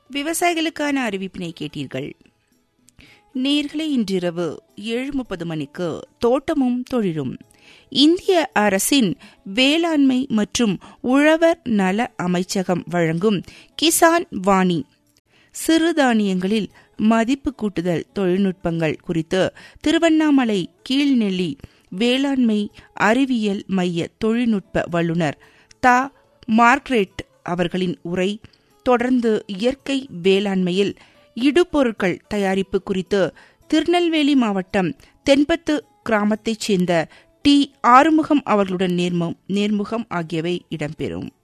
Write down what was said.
விவசாயிகளுக்கான அறிவிப்பினை கேட்டீர்கள் நேர்களை இன்றிரவு ஏழு முப்பது மணிக்கு தோட்டமும் தொழிலும் இந்திய அரசின் வேளாண்மை மற்றும் உழவர் நல அமைச்சகம் வழங்கும் கிசான் வாணி சிறுதானியங்களில் மதிப்பு கூட்டுதல் தொழில்நுட்பங்கள் குறித்து திருவண்ணாமலை கீழ்நெல்லி வேளாண்மை அறிவியல் மைய தொழில்நுட்ப வல்லுநர் தா மார்க்ரெட் அவர்களின் உரை தொடர்ந்து இயற்கை வேளாண்மையில் இடுபொருட்கள் தயாரிப்பு குறித்து திருநெல்வேலி மாவட்டம் தென்பத்து கிராமத்தைச் சேர்ந்த டி ஆறுமுகம் அவர்களுடன் நேர்முகம் நேர்முகம் ஆகியவை இடம்பெறும்